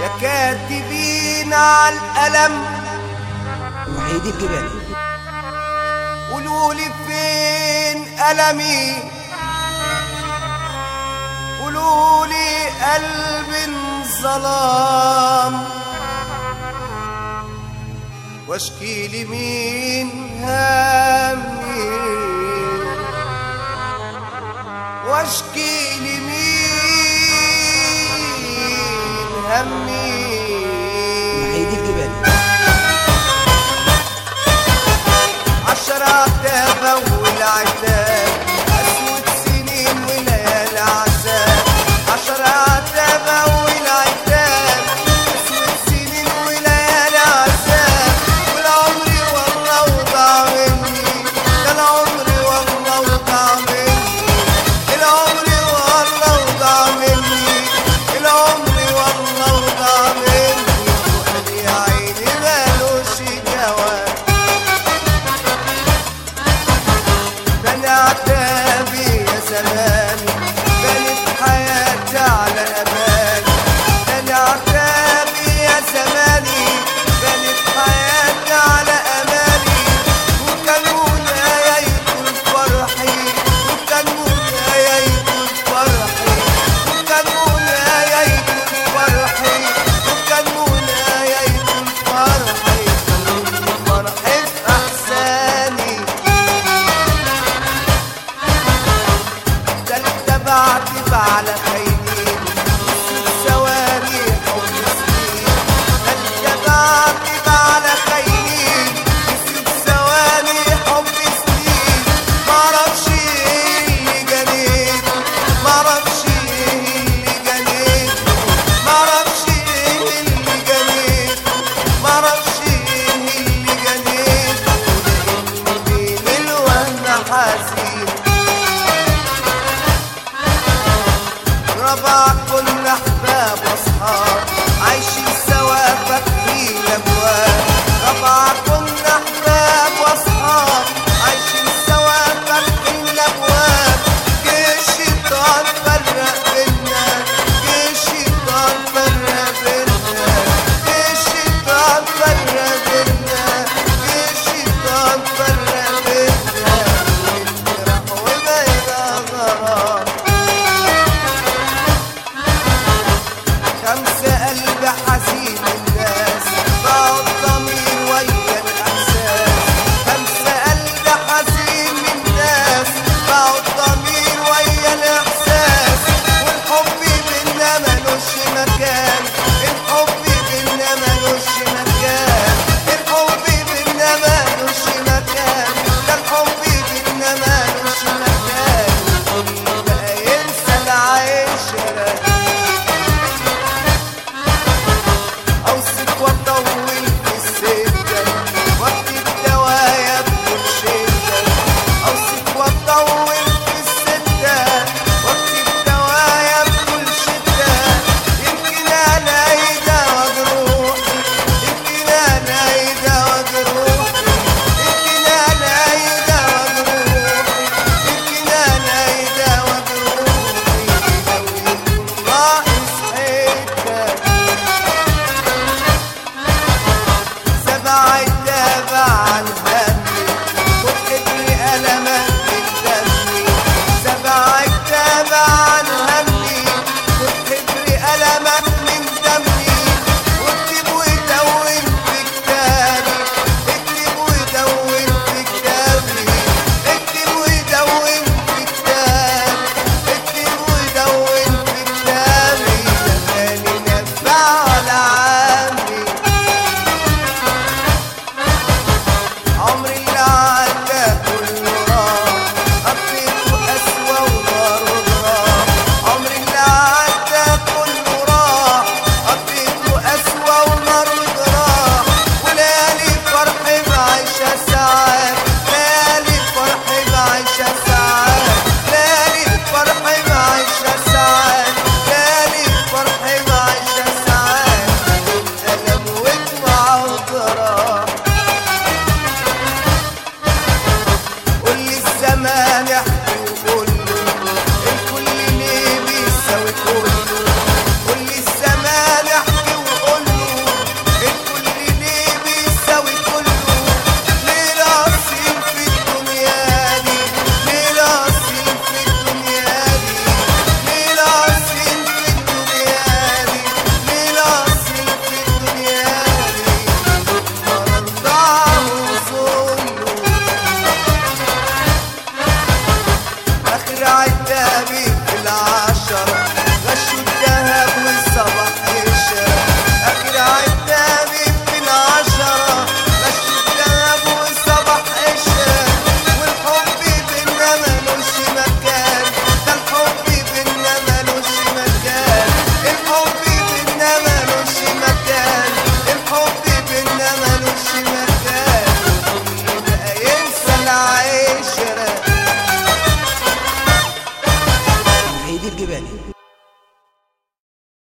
يا كاتبين على القلم وحيد الجبال قولوا لي فين ألمي قولوا لي قلب ظلام واشكي لمين همي واشكي لمين همي وحيد الجبال عشرة عتاب أول عتاب أسود سنين وليالي عذاب عشرة عتاب أول عتاب أسود سنين وليالي عذاب والعمر والله وضاع مني ده العمر والله وضاع مني العمر والله وضاع مني العمر والله وضاع مني وقال يا عيني مالوش جواب ده انا عتابي يا زماني بنت حياتي على اماني ده انا عتابي يا زماني بنت حياتي على اماني وكان منايا يكون فرحي وكان منايا يكون فرحي وكان منايا يكون فرحي وكان منايا يكون فرحي فرحي في احساني ده انت بعتب على خيرين ثواني حب سنين ده انت بعتب على خيرين ثواني حب سنين معرفش ايه اللي جنيت معرفش ايه اللي جنيت معرفش ايه اللي جنيت معرفش ايه اللي جنيت بين الوهم حزين ربع كل احباب واصحاب عايشين سوا فاتحين ابواب ربع كل احباب واصحاب عايشين سوا فاتحين ابواب جيش الشيطان فرق بينا جيش الشيطان فرق بينا جيش الشيطان فرق بينا جيش الشيطان فرق بينا راح وبينا غرام خمسة قلب حزين الناس ضاع الضمير ويا الإحساس خمسة قلب حزين من الناس ضاع الضمير ويا الإحساس والحب بينا ملوش مكان الحب بينا ملوش مكان الحب بينا ملوش مكان ده الحب بينا ملوش مكان والكل بقى ينسى العشرة اوصف واطول في السكه واكتب دوايا بكل شده اوصف واطول في السكه واكتب دوايا بكل شده يمكن الجبالي